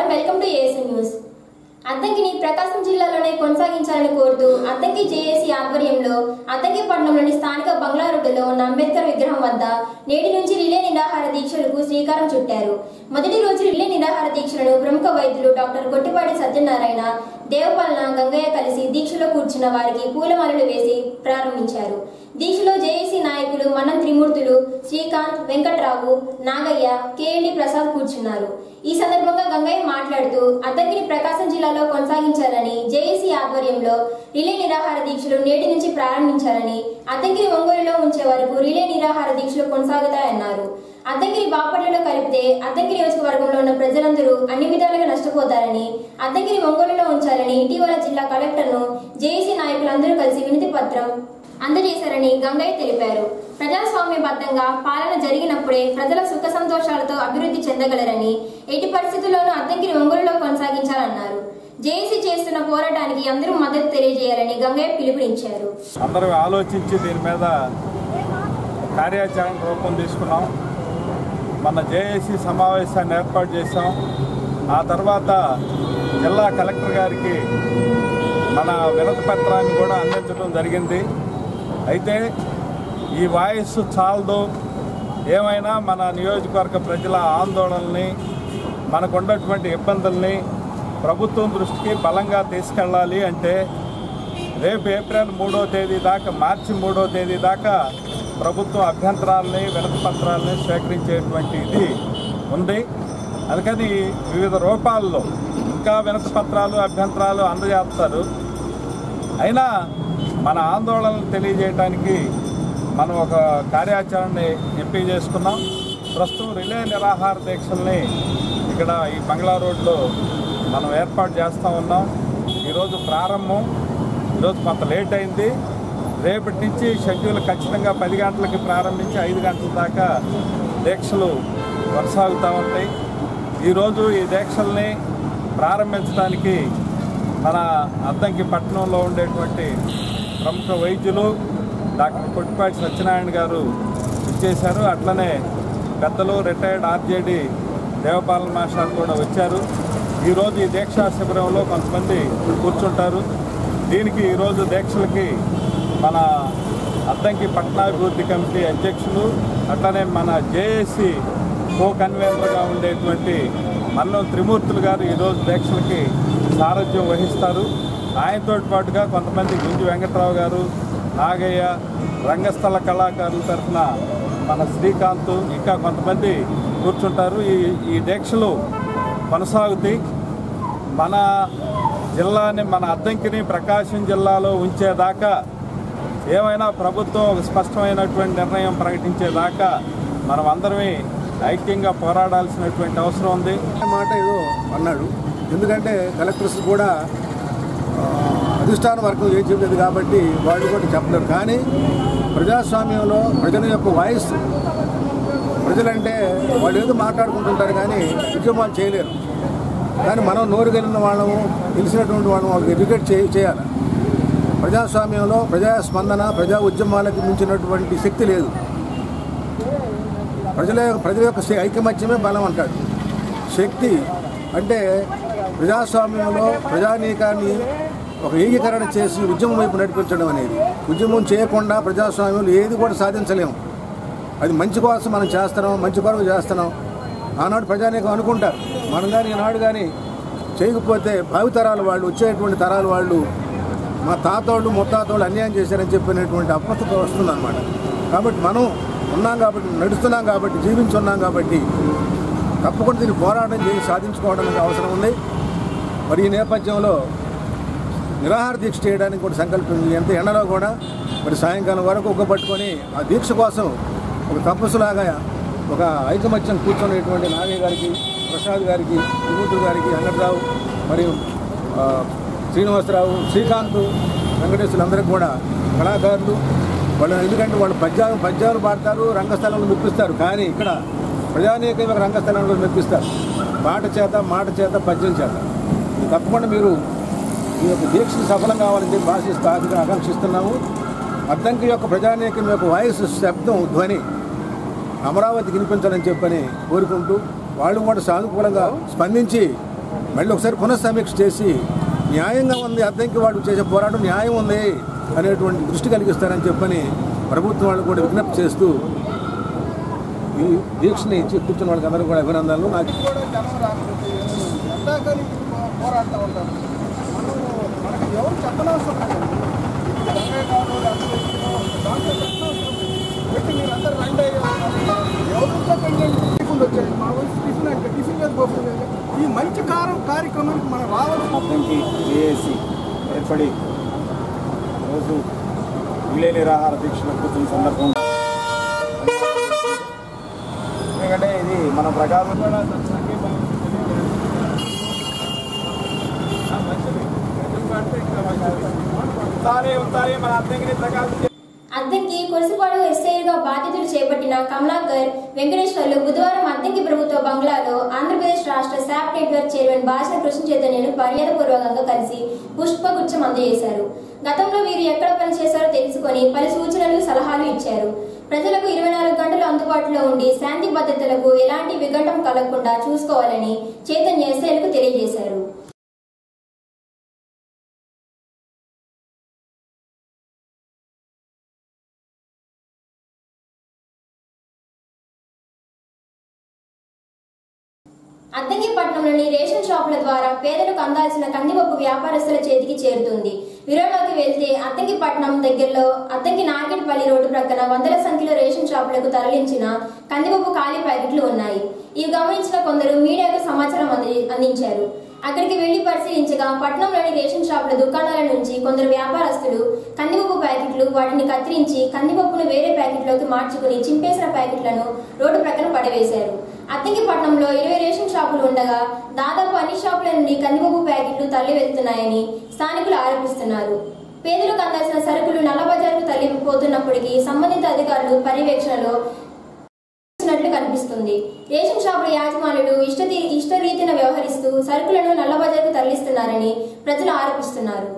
Welcome to ASN news అద్దంకిని ప్రకాశం జిల్లాలోనే కొనసాగించాలని కోరుతూ అద్దంకి జేఏసీ ఆధ్వర్యంలో అద్దంకి పట్టణంలోని స్థానిక బంగ్లా రోడ్డులో ఉన్న అంబేద్కర్ విగ్రహం వద్ద నేటి నుంచి రిలే నిరాహార దీక్షలకు శ్రీకారం చుట్టారు మొదటి రోజు రిలే నిరాహార దీక్షలను ప్రముఖ వైద్యులు డాక్టర్ కొట్టిపాటి సత్యనారాయణ దేవపాలన గంగయ్య కలిసి దీక్షలో కూర్చున్న వారికి పూలమాలలు వేసి ప్రారంభించారు దీక్షలో జేఏసీ నాయకులు మన్నం త్రిమూర్తులు శ్రీకాంత్ వెంకట్రావు నాగయ్య కేఎల్డి ప్రసాద్ కూర్చున్నారు ఈ సందర్భంగా గంగయ్య మాట్లాడుతూ అద్దంకిని ప్రకాశం జిల్లాలో కొనసాగించాలని జేఏసీ ఆధ్వర్యంలో రిలే నిరాహార దీక్షలు నేటి నుంచి ప్రారంభించాలని అద్దంకిని ఒంగోలులో ఉంచే వరకు రిలే నిరాహార దీక్షలు కొనసాగుతాయన్నారు అద్దంకిని బాపట్లలో కలిపితే అద్దంకి నియోజకవర్గంలో ఉన్న ప్రజలందరూ అన్ని విధాలుగా నష్టపోతారని అద్దంకిని ఒంగోలులో ఉంచాలని ఇటీవల జిల్లా కలెక్టర్ను జేఏసీ నాయకులందరూ కలిసి వినతి పత్రం అందజేశారని గంగయ్య తెలిపారు ప్రజాస్వామ్యబద్ధంగా పాలన జరిగినప్పుడే ప్రజల సుఖ సంతోషాలతో అభివృద్ధి చెందగలరని ఎట్టి పరిస్థితుల్లోనూ అద్దంకిని ఒంగోలులో కొనసాగించాలన్నారు జేఏసీ చేస్తున్న పోరాటానికి అందరూ మద్దతు తెలియజేయాలని గంగయ్య పిలుపునిచ్చారు అందరూ ఆలోచించి దీని మీద కార్యాచరణ రూపం తీసుకున్నాం మన జేఏసీ సమావేశాన్ని ఏర్పాటు చేశాం ఆ తర్వాత జిల్లా కలెక్టర్ గారికి మన వినతి పత్రాన్ని కూడా అందించడం జరిగింది అయితే ఈ వాయిస్ చాలదు ఏమైనా మన నియోజకవర్గ ప్రజల ఆందోళనని మనకున్నటువంటి ఇబ్బందుల్ని ప్రభుత్వం దృష్టికి బలంగా తీసుకెళ్ళాలి అంటే రేపు ఏప్రిల్ మూడో తేదీ దాకా మార్చి మూడో తేదీ దాకా ప్రభుత్వం అభ్యంతరాలని వినతి పత్రాలని స్వీకరించేటువంటి ఇది ఉంది అందుకని వివిధ రూపాల్లో ఇంకా వినతి పత్రాలు అభ్యంతరాలు అందజేస్తారు అయినా మన ఆందోళనలు తెలియజేయడానికి మనం ఒక కార్యాచరణని ఎంపిక చేసుకున్నాం ప్రస్తుతం రిలే నిరాహార దీక్షల్ని ఇక్కడ ఈ బంగ్లా రోడ్లో మనం ఏర్పాటు చేస్తూ ఉన్నాం ఈరోజు ప్రారంభం ఈరోజు కొంత లేట్ అయింది రేపటి నుంచి షెడ్యూల్ ఖచ్చితంగా పది గంటలకి ప్రారంభించి ఐదు గంటల దాకా దీక్షలు కొనసాగుతూ ఉంటాయి ఈరోజు ఈ దీక్షల్ని ప్రారంభించడానికి మన అద్దంకి పట్టణంలో ఉండేటువంటి ప్రముఖ వైద్యులు డాక్టర్ కొట్టిపాటి సత్యనారాయణ గారు ఇచ్చేశారు అట్లనే పెద్దలు రిటైర్డ్ ఆర్జేడి దేవపాలన మాస్టర్ కూడా వచ్చారు ఈరోజు ఈ దీక్షా శిబిరంలో కొంతమంది కూర్చుంటారు దీనికి ఈరోజు దీక్షలకి మన అద్దంకి పట్టణాభివృద్ధి కమిటీ అధ్యక్షులు అట్లనే మన జేఏసీ కో కన్వీనర్గా ఉండేటువంటి మన్నం త్రిమూర్తులు గారు ఈరోజు దీక్షలకి సారథ్యం వహిస్తారు ఆయనతో పాటుగా కొంతమంది గుంజి వెంకట్రావు గారు నాగయ్య రంగస్థల కళాకారుల తరఫున మన శ్రీకాంత్ ఇంకా కొంతమంది కూర్చుంటారు ఈ ఈ దీక్షలు కొనసాగుతాయి మన జిల్లాని మన అద్దంకిని ప్రకాశం జిల్లాలో ఉంచేదాకా ఏమైనా ప్రభుత్వం ఒక స్పష్టమైనటువంటి నిర్ణయం ప్రకటించేదాకా మనం అందరమే ఐక్యంగా పోరాడాల్సినటువంటి అవసరం ఉంది మాట ఏదో అన్నాడు ఎందుకంటే కలెక్టర్స్ కూడా ఆ, అధిష్టాన వర్గం ఏం చెప్పలేదు కాబట్టి వాళ్ళు కూడా చెప్పలేరు కానీ ప్రజాస్వామ్యంలో ప్రజల యొక్క వాయిస్ ప్రజలంటే వాళ్ళు ఏదో మాట్లాడుకుంటుంటారు కానీ ఉద్యమాలు చేయలేరు కానీ మనం నోరు కలిగిన వాళ్ళము తెలిసినటువంటి వాళ్ళము వాళ్ళకి ఎడ్యుకేట్ చే చేయాలి ప్రజాస్వామ్యంలో ప్రజా స్పందన ప్రజా ఉద్యమాలకు మించినటువంటి శక్తి లేదు ప్రజల ప్రజల యొక్క శ- ఐకమత్యమే బలం అంటాడు శక్తి అంటే ప్రజాస్వామ్యంలో ప్రజానీకాన్ని ఒక ఏకీకరణ చేసి ఉద్యమం వైపు నడిపించడం అనేది ఉద్యమం చేయకుండా ప్రజాస్వామ్యంలో ఏది కూడా సాధించలేము అది మంచి కోసం మనం చేస్తున్నాం మంచి కొరకు చేస్తున్నాం ఆనాడు ప్రజానీకం అనుకుంటారు మనం కానీ ఈనాడు కానీ చేయకపోతే భావితరాలు వాళ్ళు వచ్చేటువంటి తరాల వాళ్ళు మా తాతోళ్ళు ముత్తాతోళ్ళు అన్యాయం చేశారని చెప్పినటువంటి అపస్థత వస్తుందన్నమాట కాబట్టి మనం ఉన్నాం కాబట్టి నడుస్తున్నాం కాబట్టి జీవించున్నాం కాబట్టి తప్పకుండా దీన్ని పోరాటం చేసి సాధించుకోవడానికి అవసరం ఉంది మరి ఈ నేపథ్యంలో నిరాహార దీక్ష చేయడానికి కూడా సంకల్పించింది ఎంత ఎండలో కూడా మరి సాయంకాలం వరకు ఒక్క పట్టుకొని ఆ దీక్ష కోసం ఒక తపస్సులాగా ఒక ఐకమత్యం కూర్చునేటువంటి నాగయ్య గారికి ప్రసాద్ గారికి విభూతుడు గారికి వెంకటరావు మరియు ఆ, శ్రీనివాసరావు శ్రీకాంత్ వెంకటేశ్వరులు అందరికి కూడా కళాకారులు వాళ్ళు ఎందుకంటే వాళ్ళు పద్యాలు పద్యాలు పాడతారు రంగస్థలంలో మెప్పిస్తారు కానీ ఇక్కడ ప్రజానీక రంగస్థలంలో మెప్పిస్తారు పాట చేత మాట చేత పద్యం చేత తప్పకుండా మీరు ఈ యొక్క దీక్ష సఫలం కావాలని చెప్పి ఆశిస్తూ ఆశ- ఆకాంక్షిస్తున్నాము అద్దంకి యొక్క ప్రజానీకం యొక్క వాయిస్ శబ్దం ధ్వని అమరావతికి వినిపించాలని చెప్పని కోరుకుంటూ వాళ్ళు కూడా సానుకూలంగా స్పందించి మళ్ళీ ఒకసారి పునఃసమీక్ష చేసి న్యాయంగా ఉంది అద్దెంకి వాళ్ళు చేసే పోరాటం న్యాయం ఉంది అనేటువంటి దృష్టి కలిగిస్తారని చెప్పని ప్రభుత్వం వాళ్ళు కూడా విజ్ఞప్తి చేస్తూ ఈ దీక్షని ఇచ్చి కూర్చున్న వాళ్ళకి అందరూ కూడా అభినందనలు నాకు కూడా జనం రాకపోతే ఎందాకని పోరాడుతూ ఉంటారు మనం మనకి ఎవరు చెప్పనవసరం లేదు గంగా కాదు డాక్టర్ చెప్పనవసరం లేదు పెట్టి మీరు అందరు రండి ఎవరితో టిఫిన్ వచ్చాయి మా ఊరి టిఫిన్ అంటే టిఫిన్ మీద పోతుంది ఈ మంచి కారం కార్యక్రమానికి మనం రావాల్సిన అద్దంకి ఏఏసి ఏర్పడి రోజు విలే నిరాహార దీక్షలు కూర్చున్న సందర్భంగా ఎందుకంటే ఇది మన ప్రకారం కూడా సంఘీభావం ఆ, మంచిది. ఎందుకు అంటే ఇంకా మంచిది. ఉంటానే ఉంటానే మన అద్దంకిని ప్రకాశం అద్దంకి కొరసిపాడు ఎస్ఐగా బాధ్యతలు చేపట్టిన కమలాకర్ వెంకటేశ్వర్లు బుధవారం అద్దంకి ప్రభుత్వ బంగ్లాలో ఆంధ్రప్రదేశ్ రాష్ట్ర శాప్ నెట్వర్క్ చైర్మన్ భాష కృష్ణ చైతన్యను మర్యాదపూర్వకంగా కలిసి పుష్పగుచ్చం అందజేశారు గతంలో వీరు ఎక్కడ పనిచేశారో తెలుసుకొని పలు సూచనలు సలహాలు ఇచ్చారు ప్రజలకు ఇరవై నాలుగు గంటలు అందుబాటులో ఉండి శాంతి భద్రతలకు ఎలాంటి విఘటం కలగకుండా చూసుకోవాలని చైతన్య ఎస్ఐలకు తెలియజేశారు అద్దంకి పట్టణంలోని రేషన్ షాపుల ద్వారా పేదలకు అందాల్సిన కందిపప్పు వ్యాపారస్తుల చేతికి చేరుతుంది వివరాల్లోకి వెళ్తే అద్దంకి పట్టణం దగ్గరలో అద్దంకి నార్కెట్పల్లి రోడ్డు ప్రక్కన వందల సంఖ్యలో రేషన్ షాపులకు తరలించిన కందిపప్పు ఖాళీ ప్యాకెట్లు ఉన్నాయి ఇవి గమనించిన కొందరు మీడియాకు సమాచారం అంది- అందించారు అక్కడికి వెళ్లి పరిశీలించగా పట్టణంలోని రేషన్ షాపుల దుకాణాల నుంచి కొందరు వ్యాపారస్తులు కందిపప్పు ప్యాకెట్లు వాటిని కత్తిరించి కందిపప్పును వేరే ప్యాకెట్లోకి మార్చుకుని చింపేసిన ప్యాకెట్లను రోడ్డు ప్రక్కన పడవేశారు అద్దెకి పట్టణంలో ఇరవై రేషన్ షాపులు ఉండగా దాదాపు అన్ని షాపుల నుండి కందిపప్పు ప్యాకెట్లు తరలి వెళ్తున్నాయని స్థానికులు ఆరోపిస్తున్నారు పేదలకు అందాల్సిన సరుకులు నల్లబజార్కు తరలిపోతున్నప్పటికీ సంబంధిత అధికారులు పర్యవేక్షణలో చేస్తున్నట్లు కనిపిస్తుంది రేషన్ షాపుల యాజమానులు ఇష్ట ఇష్టరీతిన వ్యవహరిస్తూ సరుకులను నల్లబజార్కు తరలిస్తున్నారని ప్రజలు ఆరోపిస్తున్నారు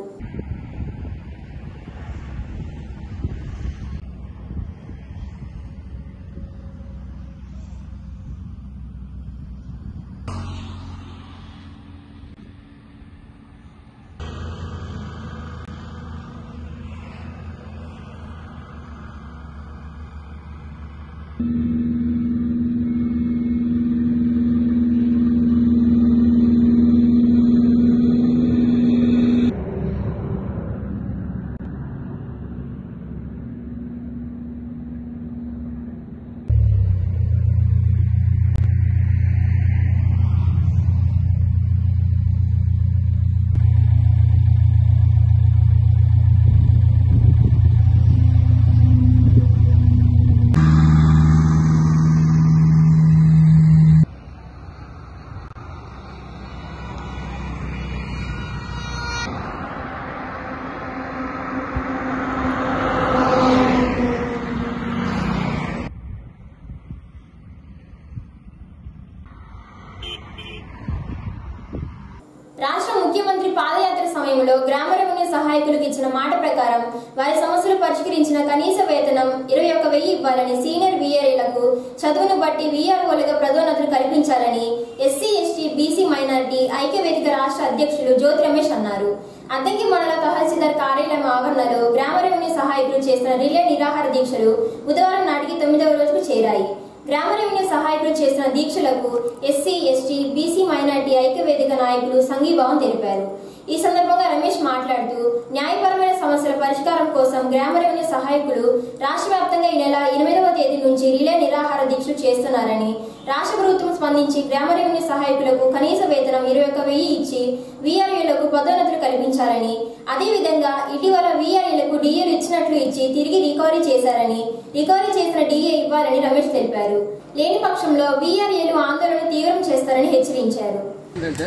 రాష్ట్ర ముఖ్యమంత్రి పాదయాత్ర సమయంలో గ్రామ రెవెన్యూ సహాయకులకు ఇచ్చిన మాట ప్రకారం వారి సమస్యలు పరిష్కరించిన కనీస వేతనం ఇరవై ఒక్క వెయ్యి ఇవ్వాలని సీనియర్ వీఆర్ఏలకు చదువును బట్టి వీఆర్ఓలుగా పదోన్నతులు కల్పించాలని ఎస్సీ ఎస్టీ బీసీ మైనారిటీ ఐక్యవేదిక రాష్ట్ర అధ్యక్షులు జ్యోతి రమేష్ అన్నారు అద్దంకి మండల తహసీల్దార్ కార్యాలయం ఆవరణలో గ్రామ రెవెన్యూ సహాయకులు చేసిన రిలే నిరాహార దీక్షలు బుధవారం నాటికి తొమ్మిదవ రోజుకు చేరాయి గ్రామ రెవెన్యూ సహాయకులు చేసిన దీక్షలకు ఎస్సీ ఎస్టీ బీసీ మైనార్టీ ఐక్యవేదిక నాయకులు సంఘీభావం తెలిపారు ఈ సందర్భంగా రమేష్ మాట్లాడుతూ న్యాయపరమైన సమస్యల పరిష్కారం కోసం గ్రామ రెవెన్యూ సహాయకులు రాష్ట్ర వ్యాప్తంగా ఈ నెల ఎనిమిదవ తేదీ నుంచి రిలే నిరాహార దీక్షలు చేస్తున్నారని రాష్ట్ర ప్రభుత్వం స్పందించి గ్రామ రెవెన్యూ సహాయకులకు కనీస వేతనం ఇరవై ఒక్క వెయ్యి ఇచ్చి వీఆర్ఏలకు పదోన్నతులు కల్పించాలని అదేవిధంగా ఇటీవల వీఆర్ఏలకు డిఏలు ఇచ్చినట్లు ఇచ్చి తిరిగి రికవరీ చేశారని రికవరీ చేసిన డిఏ ఇవ్వాలని రమేష్ తెలిపారు లేని పక్షంలో వీఆర్ఏలు ఆందోళన తీవ్రం చేస్తారని హెచ్చరించారు ఏంటంటే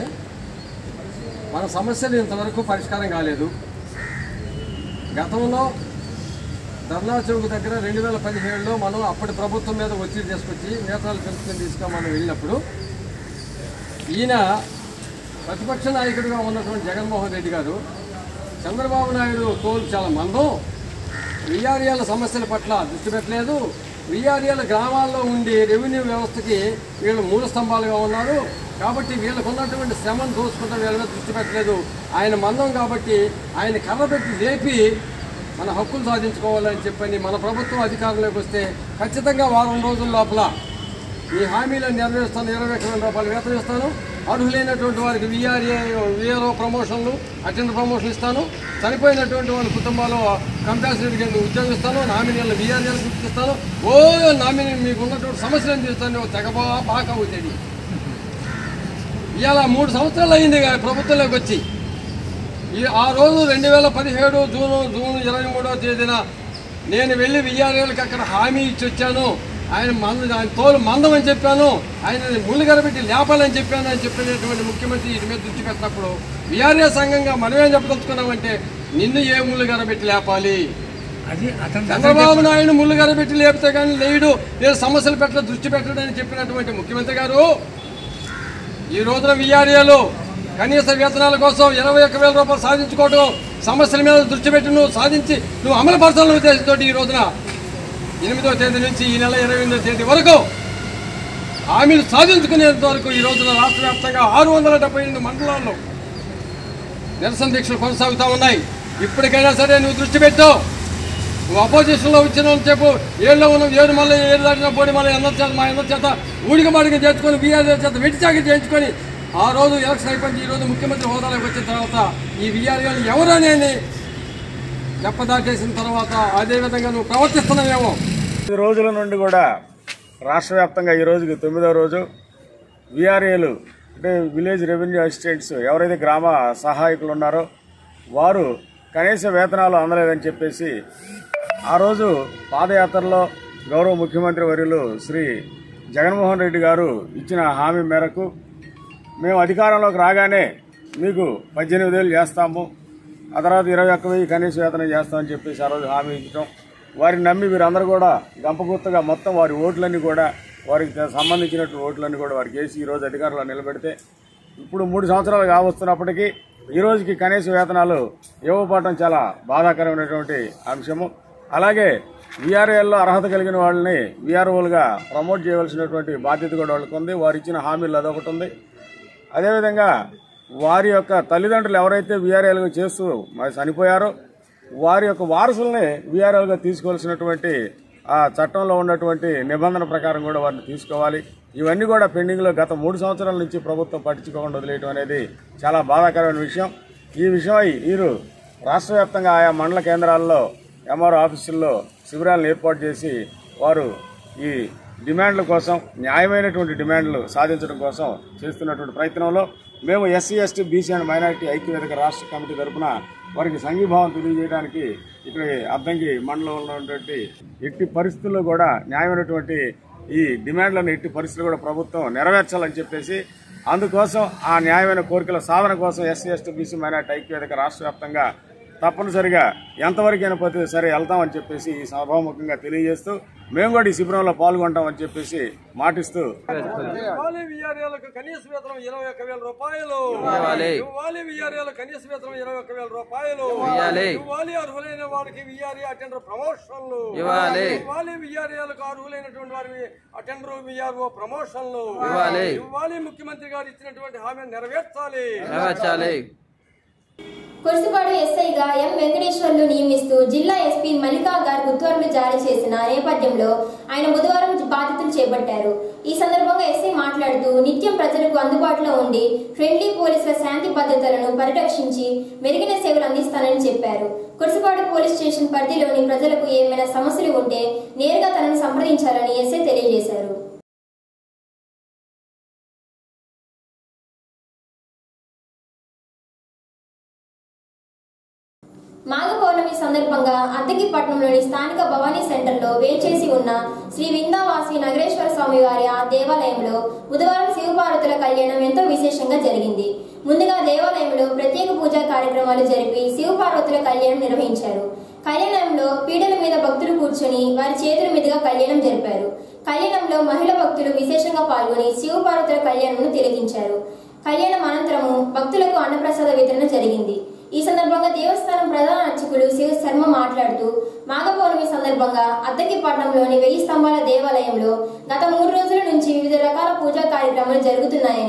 మన సమస్యలు ఇంతవరకు పరిష్కారం కాలేదు గతంలో ధర్నా చౌక్ దగ్గర రెండు వేల పదిహేడులో మనం అప్పటి ప్రభుత్వం మీద ఒత్తిడి తీసుకొచ్చి నేతలు పెంచుకొని తీసుకొని మనం వెళ్ళినప్పుడు ఈయన ప్రతిపక్ష నాయకుడిగా ఉన్నటువంటి జగన్మోహన్ రెడ్డి గారు చంద్రబాబు నాయుడు తోలు చాలా మందం విఆర్ఏల సమస్యల పట్ల దృష్టి పెట్టలేదు విఆర్ఏల గ్రామాల్లో ఉండి రెవెన్యూ వ్యవస్థకి వీళ్ళు మూల స్తంభాలుగా ఉన్నారు కాబట్టి వీళ్ళకు ఉన్నటువంటి శ్రమను దోసుకుంటాం వీళ్ళ మీద దృష్టి పెట్టలేదు ఆయన మందం కాబట్టి ఆయన కర్ర పెట్టి లేపి మన హక్కులు సాధించుకోవాలని చెప్పని మన ప్రభుత్వం అధికారంలోకి వస్తే ఖచ్చితంగా వారం రోజుల లోపల ఈ హామీలను నెరవేరుస్తాను ఇరవై ఒక్క వేల రూపాయలు వేతనం ఇస్తాను అర్హులైనటువంటి వారికి విఆర్ఏ విఆర్ఓ ప్రమోషన్లు అటెండర్ ప్రమోషన్ ఇస్తాను చనిపోయినటువంటి వాళ్ళ కుటుంబాల్లో కంపాసిటీ కింద ఉద్యోగం ఇస్తాను నామినీలను విఆర్ఏలు గుర్తిస్తాను ఓ నామినీ మీకు ఉన్నటువంటి సమస్యలను తీస్తాను తెగబా బాగా అవుతుంది ఇవాళ మూడు సంవత్సరాలు అయింది ఇక ప్రభుత్వంలోకి వచ్చి ఈ ఆ రోజు రెండు వేల పదిహేడు జూన్ జూన్ ఇరవై మూడవ తేదీన నేను వెళ్ళి విఆర్ఏలకు అక్కడ హామీ ఇచ్చి వచ్చాను ఆయన మంద ఆయన తోలు మందం అని చెప్పాను ఆయన ముళ్ళుగర పెట్టి లేపాలని చెప్పాను అని చెప్పినటువంటి ముఖ్యమంత్రి వీటి మీద దృష్టి పెట్టినప్పుడు విఆర్ఏ సంఘంగా మనమేం చెప్పదలుచుకున్నామంటే నిన్ను ఏ ముళ్ళుగర పెట్టి లేపాలి అది అతను చంద్రబాబు నాయుడు ముళ్ళుగర పెట్టి లేపితే కానీ లేడు లేదు సమస్యలు పెట్ట దృష్టి పెట్టడని చెప్పినటువంటి ముఖ్యమంత్రి గారు ఈ రోజున విఆర్ఏలు కనీస వేతనాల కోసం ఇరవై ఒక్క వేల రూపాయలు సాధించుకోవడం సమస్యల మీద దృష్టి పెట్టి నువ్వు సాధించి నువ్వు అమలు పరచాలనే ఉద్దేశంతో ఈ రోజున ఎనిమిదో తేదీ నుంచి ఈ నెల ఇరవై ఎనిమిదో తేదీ వరకు హామీలు సాధించుకునేంత వరకు ఈ రోజున రాష్ట్ర వ్యాప్తంగా ఆరు వందల డెబ్బై ఎనిమిది మండలాల్లో నిరసన దీక్షలు కొనసాగుతూ ఉన్నాయి ఇప్పటికైనా సరే నువ్వు దృష్టి పెట్టు నువ్వు అపోజిషన్లో వచ్చిన చెప్పు ఏళ్ళలో ఉన్న ఏడు మళ్ళీ ఏడు దాటిన పోటీ మళ్ళీ అందరి చేత మా అందరి చేత ఊడిక మాడిక చేర్చుకొని వీఆర్ చేత వెట్టి చాకరీ చేయించుకొని ఆ రోజు ఎలక్షన్ అయిపోయింది ఈ రోజు ముఖ్యమంత్రి హోదాలోకి వచ్చిన తర్వాత ఈ వీఆర్ఏలు ఎవరు అనేది చెప్పదాటేసిన తర్వాత అదే విధంగా నువ్వు ప్రవర్తిస్తున్నావేమో ఐదు రోజుల నుండి కూడా రాష్ట్ర వ్యాప్తంగా ఈ రోజుకి తొమ్మిదో రోజు విఆర్ఏలు అంటే విలేజ్ రెవెన్యూ అసిస్టెంట్స్ ఎవరైతే గ్రామ సహాయకులు ఉన్నారో వారు కనీస వేతనాలు అందలేదని చెప్పేసి ఆ రోజు పాదయాత్రలో గౌరవ ముఖ్యమంత్రి వర్యులు శ్రీ జగన్మోహన్ రెడ్డి గారు ఇచ్చిన హామీ మేరకు మేము అధికారంలోకి రాగానే మీకు పద్దెనిమిది వేలు చేస్తాము ఆ తర్వాత ఇరవై ఒక్క వెయ్యి కనీస వేతనం చేస్తామని చెప్పేసి ఆ రోజు హామీ ఇచ్చడం వారిని నమ్మి వీరందరూ కూడా గంపగుత్తగా మొత్తం వారి ఓట్లన్నీ కూడా వారికి సంబంధించినటువంటి ఓట్లన్నీ కూడా వారికి వేసి ఈ రోజు అధికారంలో నిలబెడితే ఇప్పుడు మూడు సంవత్సరాలు కావస్తున్నప్పటికీ ఈ రోజుకి కనీస వేతనాలు ఇవ్వకపోవడం చాలా బాధాకరమైనటువంటి అంశము అలాగే వీఆర్ఏల్లో అర్హత కలిగిన వాళ్ళని వీఆర్ఓలుగా ప్రమోట్ చేయవలసినటువంటి బాధ్యత కూడా వాళ్ళకు ఉంది వారు ఇచ్చిన హామీలు అదొకటి ఉంది అదేవిధంగా వారి యొక్క తల్లిదండ్రులు ఎవరైతే వీఆర్ఏలుగా చేస్తూ మరి చనిపోయారో వారి యొక్క వారసుల్ని వీఆర్ఏలుగా తీసుకోవాల్సినటువంటి ఆ చట్టంలో ఉన్నటువంటి నిబంధన ప్రకారం కూడా వారిని తీసుకోవాలి ఇవన్నీ కూడా పెండింగ్లో గత మూడు సంవత్సరాల నుంచి ప్రభుత్వం పట్టించుకోకుండా వదిలేయడం అనేది చాలా బాధాకరమైన విషయం ఈ విషయమై వీరు రాష్ట్ర వ్యాప్తంగా ఆయా మండల కేంద్రాల్లో ఎంఆర్ఓ ఆఫీసుల్లో శిబిరాలను ఏర్పాటు చేసి వారు ఈ డిమాండ్ల కోసం న్యాయమైనటువంటి డిమాండ్లు సాధించడం కోసం చేస్తున్నటువంటి ప్రయత్నంలో మేము SC ST BC and minority ఐక్యవేదిక రాష్ట్ర కమిటీ తరఫున వారికి సంఘీభావం తెలియజేయడానికి ఇక్కడ అద్దంకి మండలంలో ఉన్నటువంటి ఎట్టి పరిస్థితుల్లో కూడా న్యాయమైనటువంటి ఈ డిమాండ్లను ఎట్టి పరిస్థితులు కూడా ప్రభుత్వం నెరవేర్చాలని చెప్పేసి అందుకోసం ఆ న్యాయమైన కోరికల సాధన కోసం ఎస్సీ ఎస్టీ బీసీ మైనార్టీ ఐక్యవేదిక రాష్ట్ర వ్యాప్తంగా తప్పనిసరిగా ఎంతవరకైనా పోతే సరే వెళ్తామని చెప్పేసి ఈ సభాముఖంగా తెలియజేస్తూ మేము కూడా ఈ శిబిరంలో పాల్గొంటామని చెప్పేసి మాటిస్తూ ఇవ్వాలి విఆర్ఏలకు కనీస వేతనం ఇరవై ఒక్క వేల రూపాయలు ఇవ్వాలి విఆర్ఏలకు కనీస వేతనం ఇరవై ఒక్క వేల రూపాయలు ఇవ్వాలి అర్హులైన వారికి విఆర్ఏ అటెండర్ ప్రమోషన్లు ఇవ్వాలి ఇవ్వాలి విఆర్ఏలకు అర్హులైనటువంటి వారికి అటెండర్ విఆర్ఓ ప్రమోషన్లు ఇవ్వాలి ఇవ్వాలి ముఖ్యమంత్రి గారు ఇచ్చినటువంటి హామీని నెరవేర్చాలి కుర్సిపాడు ఎస్ఐగా ఎం వెంకటేశ్వర్లు నియమిస్తూ జిల్లా ఎస్పీ మల్లికా గారు ఉత్తర్వులు జారీ చేసిన నేపథ్యంలో ఆయన బుధవారం బాధ్యతలు చేపట్టారు ఈ సందర్భంగా ఎస్ఐ మాట్లాడుతూ నిత్యం ప్రజలకు అందుబాటులో ఉండి ఫ్రెండ్లీ పోలీసుల శాంతి భద్రతలను పరిరక్షించి మెరుగైన సేవలు అందిస్తానని చెప్పారు కుర్సిపాడు పోలీస్ స్టేషన్ పరిధిలోని ప్రజలకు ఏమైనా సమస్యలు ఉంటే నేరుగా తనను సంప్రదించాలని ఎస్ఐ తెలియజేశారు మాఘ పౌర్ణమి సందర్భంగా అద్దగిపట్నంలోని స్థానిక భవానీ సెంటర్లో వేల్చేసి ఉన్న శ్రీ విందావాసి నగరేశ్వర స్వామి వారి ఆ దేవాలయంలో బుధవారం శివపార్వతుల కళ్యాణం ఎంతో విశేషంగా జరిగింది ముందుగా దేవాలయంలో ప్రత్యేక పూజా కార్యక్రమాలు జరిపి శివపార్వతుల కళ్యాణం నిర్వహించారు కళ్యాణంలో పీటల మీద భక్తులు కూర్చొని వారి చేతుల మీదుగా కళ్యాణం జరిపారు కళ్యాణంలో మహిళా భక్తులు విశేషంగా పాల్గొని శివపార్వతుల కళ్యాణంను తిలకించారు కళ్యాణం అనంతరము భక్తులకు అన్నప్రసాద వితరణ జరిగింది ఈ సందర్భంగా దేవస్థానం ప్రధాన అర్చకులు శివ శర్మ మాట్లాడుతూ మాఘ పౌర్ణమి సందర్భంగా అద్దకిపట్నంలోని వెయ్యి స్తంభాల దేవాలయంలో గత మూడు రోజుల నుంచి వివిధ రకాల పూజా కార్యక్రమాలు జరుగుతున్నాయని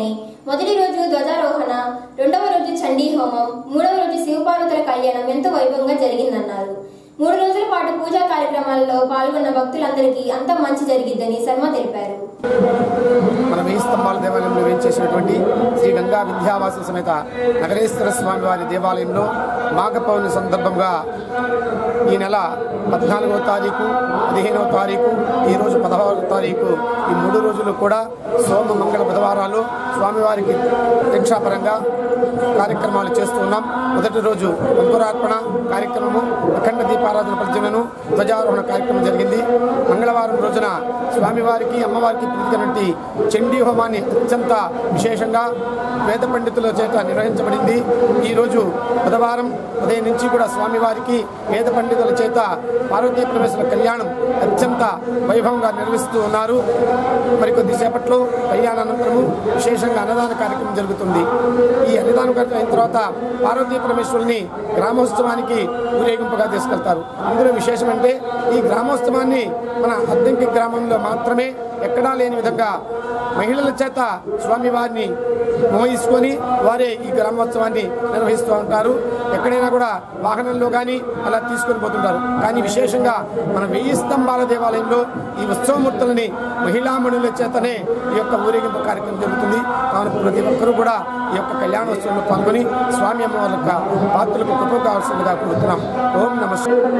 మొదటి రోజు ధ్వజారోహణ రెండవ రోజు చండీ హోమం మూడవ రోజు శివపార్వతుల కళ్యాణం ఎంతో వైభవంగా జరిగిందన్నారు మూడు రోజుల పాటు పూజా కార్యక్రమాల్లో పాల్గొన్న భక్తులందరికీ అంతా మంచి జరిగిద్దని శర్మ తెలిపారు మన వెయ్యి స్తంభాల దేవాలయంలో వేయించేసినటువంటి శ్రీ గంగా విద్యావాస సమేత నగరేశ్వర స్వామి వారి దేవాలయంలో మాఘ పౌర్ణమి సందర్భంగా ఈ నెల పద్నాలుగవ తారీఖు పదిహేనవ తారీఖు ఈ రోజు పదహారవ తారీఖు ఈ మూడు రోజులు కూడా సోమ మంగళ బుధవారాలు స్వామివారికి దీక్షాపరంగా కార్యక్రమాలు చేస్తూ ఉన్నాం మొదటి రోజు అంకురార్పణ కార్యక్రమము అఖండ దీపారాధన ప్రజలను ధ్వజారోహణ కార్యక్రమం జరిగింది మంగళవారం రోజున స్వామివారికి అమ్మవారికి ప్రీతికరంటి చండీ హోమాన్ని అత్యంత విశేషంగా వేద పండితుల చేత నిర్వహించబడింది ఈరోజు బుధవారం ఉదయం నుంచి కూడా స్వామివారికి వేద పండితుల చేత పార్వతీ ప్రవేశుల కళ్యాణం అత్యంత వైభవంగా నిర్వహిస్తూ ఉన్నారు మరికొద్దిసేపట్లో కళ్యాణానంతరము విశేషంగా అన్నదాన కార్యక్రమం జరుగుతుంది ఈ అన్నదాన కార్యక్రమం అయిన తర్వాత పార్వతీ పరమేశ్వరుని గ్రామోత్సవానికి ఊరేగింపుగా తీసుకెళ్తారు ఇందులో విశేషం అంటే ఈ గ్రామోత్సవాన్ని మన అద్దంకి గ్రామంలో మాత్రమే ఎక్కడా లేని విధంగా మహిళల చేత స్వామివారిని మోహించుకొని వారే ఈ గ్రామోత్సవాన్ని నిర్వహిస్తూ ఉంటారు ఎక్కడైనా కూడా వాహనంలో కానీ అలా తీసుకొని పోతుంటారు కానీ విశేషంగా మన వెయ్యి స్తంభాల దేవాలయంలో ఈ ఉత్సవమూర్తులని మహిళామణుల చేతనే ఈ యొక్క ఊరేగింపు కార్యక్రమం జరుగుతుంది కావున ప్రతి ఒక్కరూ కూడా ఈ యొక్క కళ్యాణోత్సవంలో పాల్గొని స్వామి అమ్మవారి యొక్క పాత్రలకు కృప కావాల్సిందిగా కోరుతున్నాం ఓం నమస్కారం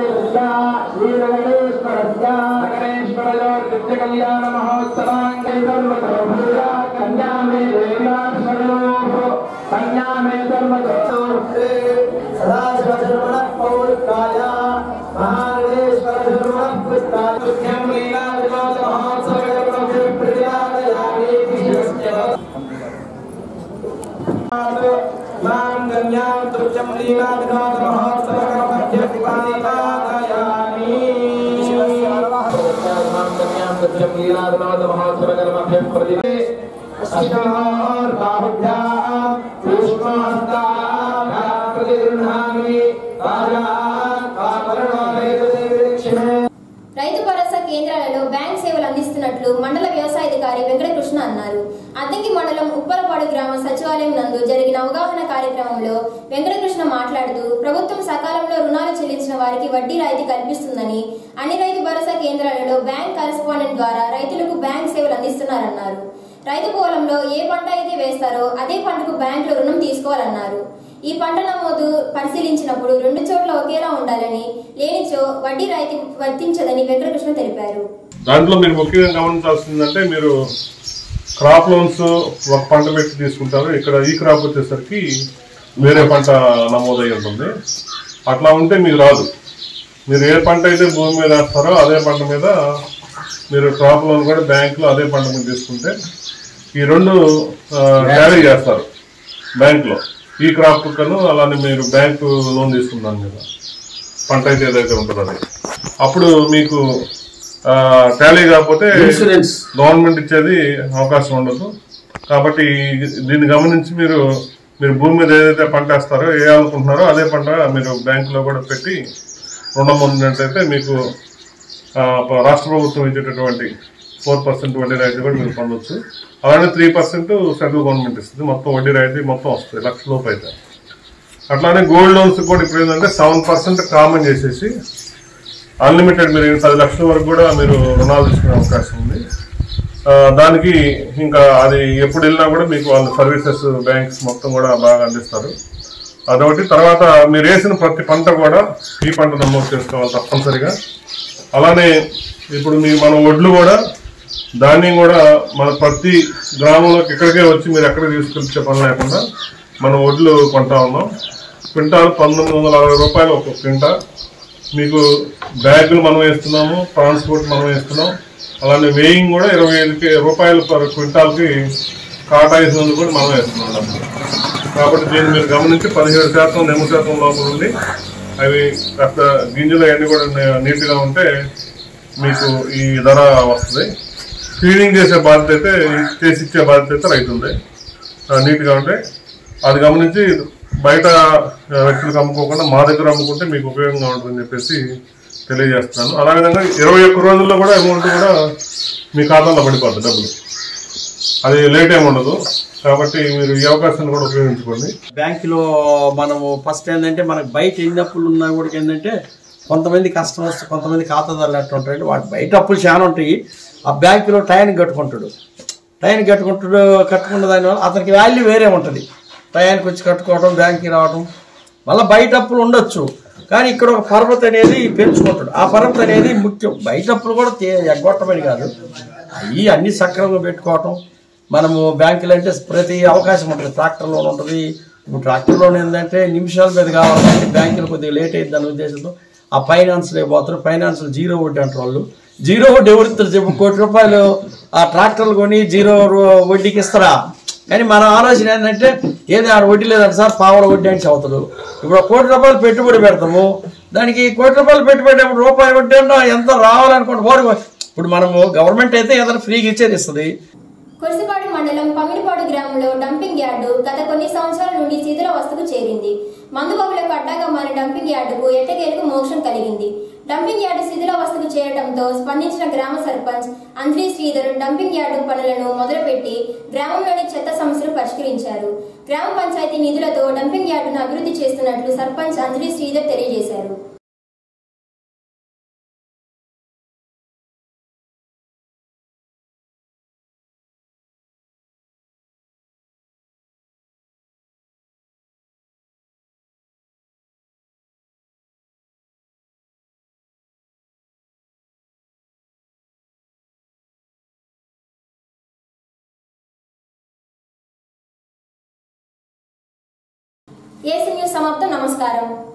రైతు భరోసా కేంద్రాలలో బ్యాంక్ సేవలు అందిస్తున్నట్లు మండల వ్యవసాయాధికారి వెంకటకృష్ణ అన్నారు అద్దంకి మండలం ఉప్పలపాడు గ్రామ సచివాలయం నందు జరిగిన అవగాహన కార్యక్రమంలో వెంకటకృష్ణ మాట్లాడుతూ ప్రభుత్వం సకాలంలో రుణాలు చెల్లించిన వారికి వడ్డీ రాయితీ కల్పిస్తుందని అన్ని రైతు భరోసా కేంద్రాలలో బ్యాంక్ కరెస్పాండెంట్ ద్వారా రైతులకు బ్యాంక్ సేవలు అందిస్తున్నారన్నారు రైతు పొలంలో ఏ పంట అయితే వేస్తారో అదే పంటకు బ్యాంకులో రుణం తీసుకోవాలన్నారు ఈ పంట నమోదు పరిశీలించినప్పుడు రెండు చోట్ల ఒకేలా ఉండాలని లేనిచో వడ్డీ రాయితీ వర్తించదని వెంకటకృష్ణ తెలిపారు దాంట్లో మీరు ముఖ్యంగా గమనించాల్సిందంటే మీరు క్రాప్ లోన్స్ ఒక పంట పెట్టి తీసుకుంటారు ఇక్కడ ఈ క్రాప్ వచ్చేసరికి వేరే పంట నమోదై ఉంటుంది అట్లా ఉంటే మీకు రాదు మీరు ఏ పంట అయితే భూమి మీద వేస్తారో అదే పంట మీద మీరు క్రాప్ లోన్ కూడా బ్యాంకులో అదే పంట మీద తీసుకుంటే ఈ రెండు క్యారీ చేస్తారు బ్యాంకులో ఈ క్రాప్ కను అలానే మీరు బ్యాంకు లోన్ తీసుకున్నాను మీద పంట అయితే ఏదైతే ఉంటుందో అది అప్పుడు మీకు టాలీ కాకపోతే ఇన్సూరెన్స్ గవర్నమెంట్ ఇచ్చేది అవకాశం ఉండదు కాబట్టి దీన్ని గమనించి మీరు మీరు భూమి మీద ఏదైతే పంట వేస్తారో వేయాలనుకుంటున్నారో అదే పంట మీరు బ్యాంకులో కూడా పెట్టి రుణం పొందినట్లయితే మీకు ఆ, ప- రాష్ట్ర ప్రభుత్వం ఇచ్చేటటువంటి ఫోర్ పర్సెంట్ వడ్డీ రాయితీ కూడా మీరు పొందొచ్చు అలానే త్రీ పర్సెంట్ సెంట్రల్ గవర్నమెంట్ ఇస్తుంది మొత్తం వడ్డీ రాయితీ మొత్తం వస్తుంది లక్ష లోపు అయితే అట్లానే గోల్డ్ లోన్స్ కూడా ఇప్పుడు ఏంటంటే సెవెన్ పర్సెంట్ కామన్ చేసేసి అన్లిమిటెడ్ మీరు పది లక్షల వరకు కూడా మీరు రుణాలు తీసుకునే అవకాశం ఉంది ఆ, దానికి ఇంకా అది ఎప్పుడు వెళ్ళినా కూడా మీకు వాళ్ళ సర్వీసెస్ బ్యాంక్స్ మొత్తం కూడా బాగా అందిస్తారు అదొకటి తర్వాత మీరు వేసిన ప్రతి పంట కూడా ఈ పంట నమోదు చేసుకోవాలి తప్పనిసరిగా అలానే ఇప్పుడు మీ మన ఒడ్లు కూడా ధాన్యం కూడా మన ప్రతి గ్రామంలోకి ఇక్కడికే వచ్చి మీరు ఎక్కడ తీసుకొచ్చే పని లేకుండా మనం ఒడ్లు కొంటా ఉన్నాం క్వింటాల్ పంతొమ్మిది వందల అరవై రూపాయలు ఒక క్వింటాల్ మీకు బ్యాగులు మనం వేస్తున్నాము ట్రాన్స్పోర్ట్ మనం వేస్తున్నాం అలానే వేయింగ్ కూడా ఇరవై ఐదు రూపాయలు పర్ క్వింటాల్కి కాటాయిసినందుకు కూడా మనం వేస్తున్నాం డబ్బులు కాబట్టి దీన్ని మీరు గమనించి పదిహేడు శాతం నెమ్మ శాతం లోపల ఉండి అవి కాస్త గింజలు అన్నీ కూడా నీ- నీట్గా ఉంటే మీకు ఈ ధర వస్తుంది క్లీనింగ్ చేసే బాధ్యత అయితే చేసి ఇచ్చే బాధ్యత అయితే రైతుంది నీట్గా ఉంటే అది గమనించి బయట ఆ, వ్యక్తులకు అమ్ముకోకుండా మా దగ్గర అమ్ముకుంటే మీకు ఉపయోగంగా ఉంటుందని చెప్పేసి తెలియజేస్తున్నాను అదేవిధంగా ఇరవై ఒక్క రోజుల్లో కూడా అమౌంట్ కూడా మీ ఖాతాలో పడిపోద్ది డబ్బులు అది లేట్ ఏమి ఉండదు కాబట్టి మీరు ఈ అవకాశాన్ని కూడా ఉపయోగించుకోండి బ్యాంకులో మనము ఫస్ట్ ఏంటంటే మనకు బయట ఎన్ని అప్పులు ఉన్నా కూడా ఏంటంటే కొంతమంది కస్టమర్స్ కొంతమంది ఖాతాదారులు ఎట్లా ఉంటారంటే వాటి బయట అప్పులు చాలా ఉంటాయి ఆ బ్యాంకులో టైంకి కట్టుకుంటాడు టైంకి కట్టుకుంటాడు కట్టుకున్న దానివల్ల అతనికి వాల్యూ వేరే ఉంటుంది టయానికి వచ్చి కట్టుకోవడం బ్యాంక్కి రావడం మళ్ళీ బయట అప్పులు ఉండొచ్చు కానీ ఇక్కడ ఒక పరపతి అనేది పెంచుకుంటాడు ఆ పరపతి అనేది ముఖ్యం బయట అప్పులు కూడా తే- ఎగ్గొట్టమని కాదు అవి అన్ని సక్రమంగా పెట్టుకోవటం మనము బ్యాంకులు అంటే ప్రతి అవకాశం ఉంటుంది ట్రాక్టర్ లోన్ ఉంటుంది ఇప్పుడు ట్రాక్టర్ లోన్ ఏంటంటే నిమిషాల మీద కావాలంటే బ్యాంకులు కొద్దిగా లేట్ అయింది అనే ఉద్దేశంతో ఆ ఫైనాన్స్ పోతారు ఫైనాన్స్ జీరో వడ్డీ అంటారు వాళ్ళు జీరో వడ్డీ ఎవరిస్తారు చెప్పు కోటి రూపాయలు ఆ ట్రాక్టర్లు కొని జీరో రూ- వడ్డీకి ఇస్తారా కానీ మన ఆలోచన ఏంటంటే ఏది ఆడ వడ్డీ లేదంటే సార్ పావుల వడ్డీ అని చదువుతాడు ఇప్పుడు ఒక కోటి రూపాయలు పెట్టుబడి పెడతాము దానికి కోటి రూపాయలు పెట్టుబడి అప్పుడు రూపాయి వడ్డీ అన్నా ఎంత రావాలనుకోండి వాడు ఇప్పుడు మనము గవర్నమెంట్ అయితే ఏదైనా ఫ్రీగా ఇచ్చేది ఇస్తుంది కురిసిపాడు మండలం పమిడిపాడు గ్రామంలో డంపింగ్ యార్డు గత కొన్ని సంవత్సరాల నుండి శిథిలావస్థకు చేరింది మందుబాబులకు అడ్డాగా మారిన డంపింగ్ యార్డుకు ఎట్టకేలకు మోక్షం కలిగింది డంపింగ్ యార్డు శిథిలావస్థకు చేరడంతో స్పందించిన గ్రామ సర్పంచ్ అంజలి శ్రీధర్ డంపింగ్ యార్డు పనులను మొదలుపెట్టి గ్రామంలోని చెత్త సమస్యలు పరిష్కరించారు గ్రామ పంచాయతీ నిధులతో డంపింగ్ యార్డును అభివృద్ధి చేస్తున్నట్లు సర్పంచ్ అంజలి శ్రీధర్ తెలియజేశారు ఏసీ న్యూస్ సమాప్తం నమస్కారం